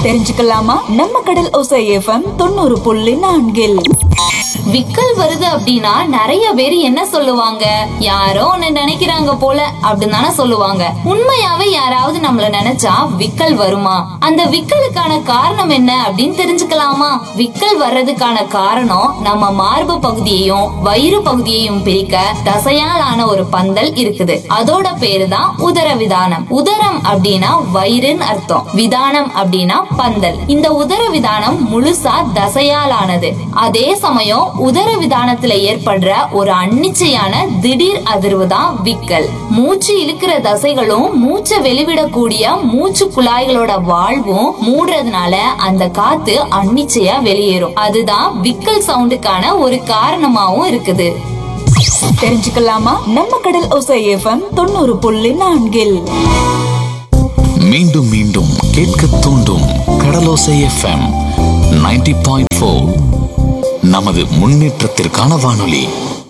தெரிஞ்சுக்கலாமா நம்ம கடல் ஒசை எஃப்எம் தொண்ணூறு புள்ளி நான்கில் விக்கல் வருது அப்படின்னா நிறைய பேர் என்ன சொல்லுவாங்க யாரோ ஒண்ணு நினைக்கிறாங்க போல அப்படின்னு தானே சொல்லுவாங்க உண்மையாவே யாராவது நம்மள நினைச்சா விக்கல் வருமா அந்த விக்கலுக்கான காரணம் என்ன அப்படின்னு தெரிஞ்சுக்கலாமா விக்கல் வர்றதுக்கான காரணம் நம்ம மார்பு பகுதியையும் வயிறு பகுதியையும் பிரிக்க தசையால் ஆன ஒரு பந்தல் இருக்குது அதோட பேரு தான் உதரவிதானம் உதரம் அப்படின்னா வயிறுன்னு அர்த்தம் விதானம் அப்படின்னா பந்தல் இந்த உதர விதானம் முழுசா தசையால் ஆனது அதே சமயம் உதர விதானத்துல ஏற்படுற ஒரு அன்னிச்சையான திடீர் அதிர்வு தான் விக்கல் மூச்சு இழுக்கிற தசைகளும் மூச்சை வெளிவிடக்கூடிய மூச்சு குழாய்களோட வாழ்வும் மூடுறதுனால அந்த காத்து அன்னிச்சையா வெளியேறும் அதுதான் விக்கல் சவுண்டுக்கான ஒரு காரணமாவும் இருக்குது தெரிஞ்சுக்கலாமா நம்ம கடல் ஒசை எஃப்எம் தொண்ணூறு புள்ளி நான்கில் மீண்டும் மீண்டும் கேட்க தூண்டும் கடலோசை எஃப்எம் 90.4 பாயிண்ட் நமது முன்னேற்றத்திற்கான வானொலி